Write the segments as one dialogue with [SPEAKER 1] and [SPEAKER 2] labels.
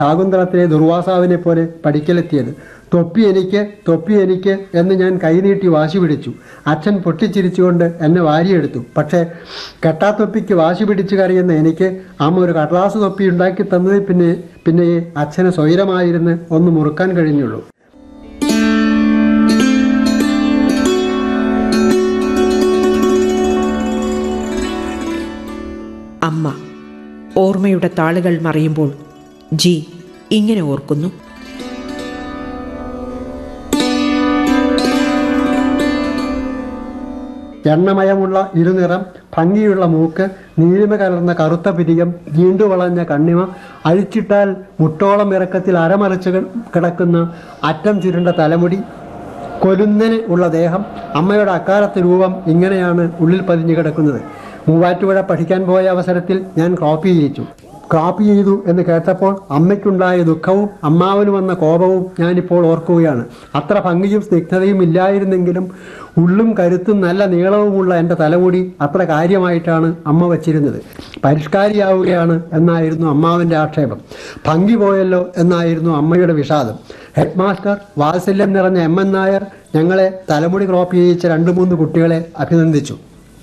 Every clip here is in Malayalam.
[SPEAKER 1] ശാകുന്തളത്തിലെ ദുർവാസാവിനെ പോലെ പഠിക്കലെത്തിയത് തൊപ്പി എനിക്ക് തൊപ്പി എനിക്ക് എന്ന് ഞാൻ കൈനീട്ടി വാശി പിടിച്ചു അച്ഛൻ പൊട്ടിച്ചിരിച്ചുകൊണ്ട് എന്നെ വാരിയെടുത്തു പക്ഷേ കെട്ടാത്തൊപ്പിക്ക് വാശി പിടിച്ചു കറിയുന്ന എനിക്ക് അമ്മ ഒരു കടലാസ് തൊപ്പി ഉണ്ടാക്കി തന്നതിൽ പിന്നെ പിന്നെ അച്ഛന് സ്വൈരമായിരുന്ന് ഒന്ന് മുറുക്കാൻ കഴിഞ്ഞുള്ളൂ
[SPEAKER 2] അമ്മ ഓർമ്മയുടെ താളുകൾ മറിയുമ്പോൾ ജി ഇങ്ങനെ ഓർക്കുന്നു
[SPEAKER 1] എണ്ണമയമുള്ള ഇരുനിറം ഭംഗിയുള്ള മൂക്ക് നീലിമ കലർന്ന കറുത്ത പിരികം നീണ്ടു വളഞ്ഞ കണ്ണിമ അഴിച്ചിട്ടാൽ മുട്ടോളം ഇറക്കത്തിൽ അരമറിച്ച് കി- കിടക്കുന്ന അറ്റം ചുരുണ്ട തലമുടി കൊലുന്നന് ഉള്ള ദേഹം അമ്മയുടെ അക്കാലത്തെ രൂപം ഇങ്ങനെയാണ് ഉള്ളിൽ പതിഞ്ഞു കിടക്കുന്നത് മൂവാറ്റുപുഴ പഠിക്കാൻ പോയ അവസരത്തിൽ ഞാൻ ക്രോപ്പ് ചെയ്യിച്ചു ക്രോപ്പ് ചെയ്തു എന്ന് കേട്ടപ്പോൾ അമ്മയ്ക്കുണ്ടായ ദുഃഖവും അമ്മാവന് വന്ന കോപവും ഞാനിപ്പോൾ ഓർക്കുകയാണ് അത്ര ഭംഗിയും സ്നിഗ്ധതയും ഇല്ലായിരുന്നെങ്കിലും ഉള്ളും കരുത്തും നല്ല നീളവുമുള്ള എൻ്റെ തലമുടി അത്ര കാര്യമായിട്ടാണ് അമ്മ വച്ചിരുന്നത് പരിഷ്കാരിയാവുകയാണ് എന്നായിരുന്നു അമ്മാവൻ്റെ ആക്ഷേപം ഭംഗി പോയല്ലോ എന്നായിരുന്നു അമ്മയുടെ വിഷാദം ഹെഡ് മാസ്റ്റർ വാത്സല്യം നിറഞ്ഞ എം എൻ നായർ ഞങ്ങളെ തലമുടി ക്രോപ്പ് ചെയ്യിച്ച രണ്ട് മൂന്ന് കുട്ടികളെ അഭിനന്ദിച്ചു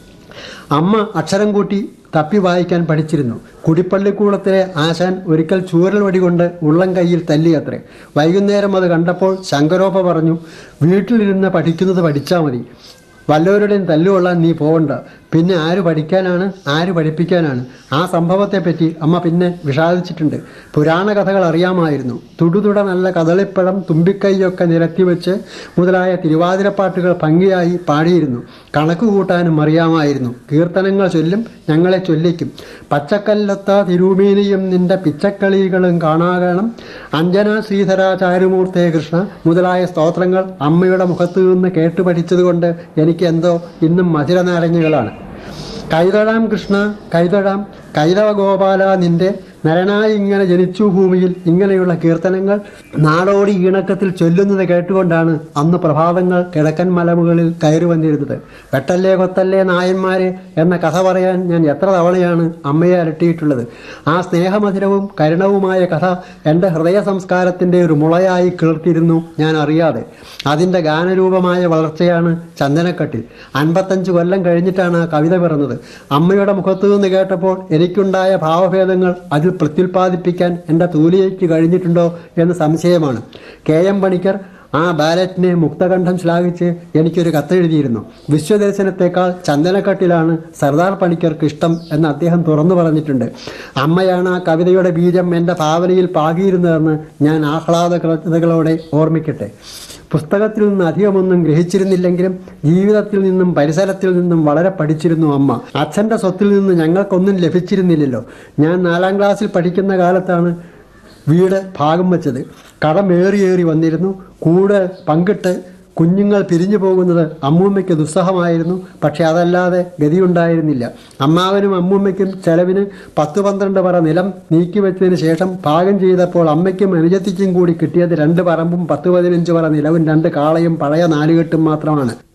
[SPEAKER 1] അമ്മ അക്ഷരം കൂട്ടി തപ്പി വായിക്കാൻ പഠിച്ചിരുന്നു കുടിപ്പള്ളിക്കൂടത്തിലെ ആശാൻ ഒരിക്കൽ ചൂരൽ വടി കൊണ്ട് ഉള്ളം കൈയിൽ തല്ലിയത്രേ വൈകുന്നേരം അത് കണ്ടപ്പോൾ ശങ്കരോപ്പ പറഞ്ഞു വീട്ടിലിരുന്ന് പഠിക്കുന്നത് പഠിച്ചാൽ മതി വല്ലവരുടെയും തല്ലുകൊള്ളാൻ നീ പോകണ്ട പിന്നെ ആര് പഠിക്കാനാണ് ആര് പഠിപ്പിക്കാനാണ് ആ സംഭവത്തെപ്പറ്റി അമ്മ പിന്നെ വിഷാദിച്ചിട്ടുണ്ട് പുരാണ കഥകൾ അറിയാമായിരുന്നു തുടുതുട നല്ല കദളിപ്പഴം തുമ്പിക്കൈയൊക്കെ നിരത്തി വെച്ച് മുതലായ തിരുവാതിരപ്പാട്ടുകൾ ഭംഗിയായി പാടിയിരുന്നു കണക്ക് കൂട്ടാനും അറിയാമായിരുന്നു കീർത്തനങ്ങൾ ചൊല്ലും ഞങ്ങളെ ചൊല്ലിക്കും പച്ചക്കല്ലത്ത തിരുമേനിയും നിന്റെ പിച്ചക്കളികളും കാണാകണം അഞ്ജന ശ്രീധര ചാരുമൂർത്തേ കൃഷ്ണ മുതലായ സ്തോത്രങ്ങൾ അമ്മയുടെ മുഖത്തു നിന്ന് കേട്ടു പഠിച്ചതുകൊണ്ട് എനിക്ക് എന്തോ ഇന്നും മധുര നാരങ്ങകളാണ് കൈതൊഴാം കൃഷ്ണ കൈതൊഴാം കൈതവ ഗോപാല നിന്റെ നരനായി ഇങ്ങനെ ജനിച്ചു ഭൂമിയിൽ ഇങ്ങനെയുള്ള കീർത്തനങ്ങൾ നാടോടി ഈണക്കത്തിൽ ചൊല്ലുന്നത് കേട്ടുകൊണ്ടാണ് അന്ന് പ്രഭാതങ്ങൾ കിഴക്കൻ മലമുകളിൽ കയറി വന്നിരുന്നത് വെട്ടല്ലേ കൊത്തല്ലേ നായന്മാരെ എന്ന കഥ പറയാൻ ഞാൻ എത്ര തവണയാണ് അമ്മയെ അലട്ടിയിട്ടുള്ളത് ആ സ്നേഹമധുരവും കരുണവുമായ കഥ എൻ്റെ ഹൃദയ സംസ്കാരത്തിൻ്റെ ഒരു മുളയായി കിളിർത്തിരുന്നു ഞാൻ അറിയാതെ അതിൻ്റെ ഗാനരൂപമായ വളർച്ചയാണ് ചന്ദനക്കട്ടിൽ അൻപത്തഞ്ച് കൊല്ലം കഴിഞ്ഞിട്ടാണ് ആ കവിത പിറന്നത് അമ്മയുടെ മുഖത്തു നിന്ന് കേട്ടപ്പോൾ എനിക്കുണ്ടായ ഭാവഭേദങ്ങൾ അതിൽ പ്രത്യുൽപാദിപ്പിക്കാൻ എൻ്റെ തൂലിയയ്ക്ക് കഴിഞ്ഞിട്ടുണ്ടോ എന്ന് സംശയമാണ് കെ എം പണിക്കർ ആ ബാലറ്റിനെ മുക്തകണ്ഠം ശ്ലാഘിച്ച് എനിക്കൊരു കത്തെഴുതിയിരുന്നു വിശ്വദർശനത്തെക്കാൾ ചന്ദനക്കട്ടിലാണ് സർദാർ പണിക്കർക്ക് ഇഷ്ടം എന്ന് അദ്ദേഹം തുറന്നു പറഞ്ഞിട്ടുണ്ട് അമ്മയാണ് ആ കവിതയുടെ ബീജം എൻ്റെ ഭാവനയിൽ പാകിയിരുന്നതെന്ന് ഞാൻ ആഹ്ലാദകൃതകളോടെ ഓർമ്മിക്കട്ടെ പുസ്തകത്തിൽ നിന്ന് അധികമൊന്നും ഗ്രഹിച്ചിരുന്നില്ലെങ്കിലും ജീവിതത്തിൽ നിന്നും പരിസരത്തിൽ നിന്നും വളരെ പഠിച്ചിരുന്നു അമ്മ അച്ഛൻ്റെ സ്വത്തിൽ നിന്ന് ഞങ്ങൾക്കൊന്നും ലഭിച്ചിരുന്നില്ലല്ലോ ഞാൻ നാലാം ക്ലാസ്സിൽ പഠിക്കുന്ന കാലത്താണ് വീട് ഭാഗം വെച്ചത് കടമേറിയേറി വന്നിരുന്നു കൂടെ പങ്കിട്ട് കുഞ്ഞുങ്ങൾ പിരിഞ്ഞു പോകുന്നത് അമ്മൂമ്മയ്ക്ക് ദുസ്സഹമായിരുന്നു പക്ഷെ അതല്ലാതെ ഗതിയുണ്ടായിരുന്നില്ല അമ്മാവനും അമ്മൂമ്മയ്ക്കും ചെലവിന് പത്ത് പന്ത്രണ്ട് പറ നിലം നീക്കി വെച്ചതിന് ശേഷം പാകം ചെയ്തപ്പോൾ അമ്മയ്ക്കും അനുജത്തിക്കും കൂടി കിട്ടിയത് രണ്ട് പറമ്പും പത്ത് പതിനഞ്ച് പറ നിലവും രണ്ട് കാളയും പഴയ നാലുകെട്ടും മാത്രമാണ്